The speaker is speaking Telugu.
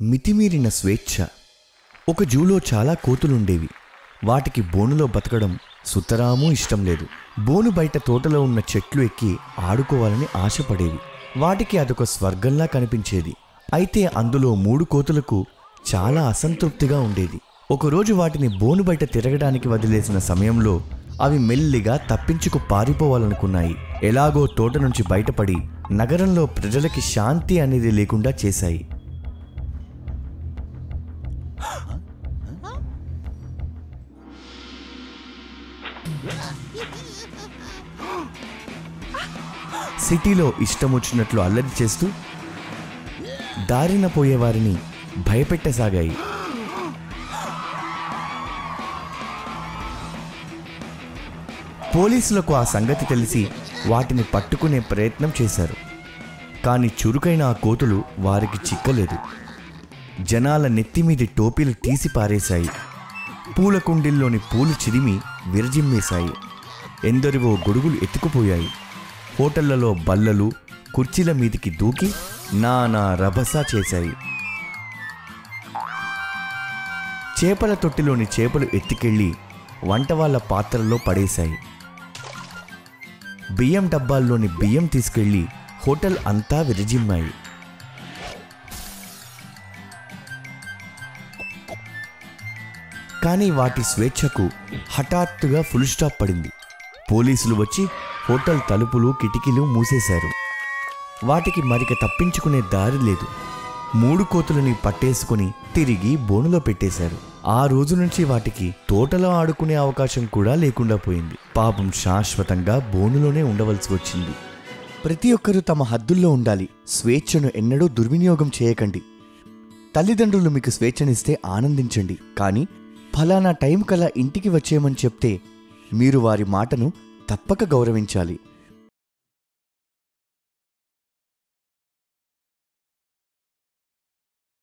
మితిమీరిన స్వేచ్ఛ ఒక జూలో చాలా కోతులుండేవి వాటికి బోనులో బతకడం సుతరామూ ఇష్టం లేదు బోను బయట తోటలో ఉన్న చెట్లు ఎక్కి ఆడుకోవాలని ఆశపడేవి వాటికి అదొక స్వర్గంలా కనిపించేది అయితే అందులో మూడు కోతులకు చాలా అసంతృప్తిగా ఉండేది ఒకరోజు వాటిని బోను బయట తిరగడానికి వదిలేసిన సమయంలో అవి మెల్లిగా తప్పించుకు పారిపోవాలనుకున్నాయి ఎలాగో తోట నుంచి బయటపడి నగరంలో ప్రజలకి శాంతి అనేది లేకుండా చేశాయి సిటీలో ఇష్టం వచ్చినట్లు అల్లరి చేస్తూ దారిన పోయేవారిని భయపెట్టసాగాయి పోలీసులకు ఆ సంగతి తెలిసి వాటిని పట్టుకునే ప్రయత్నం చేశారు కానీ చురుకైన ఆ కోతులు వారికి చిక్కలేదు జనాల నెత్తిమీది టోపీలు తీసి పారేశాయి పూల కుండీల్లోని పూలు చిరిమి విరజిమ్మేశాయి ఎందరివో గొడుగులు ఎత్తుకుపోయాయి హోటళ్లలో బల్లలు కుర్చీల మీదికి దూకి నానా రభసా చేశాయి చేపల తొట్టిలోని చేపలు ఎత్తికెళ్ళి వంట వాళ్ళ పాత్రల్లో పడేశాయి బియ్యం డబ్బాల్లోని బియ్యం తీసుకెళ్ళి హోటల్ అంతా విరజిమ్మాయి కానీ వాటి స్వేచ్ఛకు హఠాత్తుగా ఫుల్ స్టాప్ పడింది పోలీసులు వచ్చి హోటల్ తలుపులు కిటికీలు మూసేశారు వాటికి మరిక తప్పించుకునే దారి లేదు మూడు కోతులని పట్టేసుకుని తిరిగి బోనులో పెట్టేశారు ఆ రోజు నుంచి వాటికి తోటలో ఆడుకునే అవకాశం కూడా లేకుండా పోయింది పాపం శాశ్వతంగా బోనులోనే ఉండవలసి వచ్చింది ప్రతి ఒక్కరూ తమ హద్దుల్లో ఉండాలి స్వేచ్ఛను ఎన్నడూ దుర్వినియోగం చేయకండి తల్లిదండ్రులు మీకు స్వేచ్ఛనిస్తే ఆనందించండి కానీ ఫలానా టైం కల్లా ఇంటికి వచ్చేయమని చెప్తే మీరు వారి మాటను తప్పక గౌరవించాలి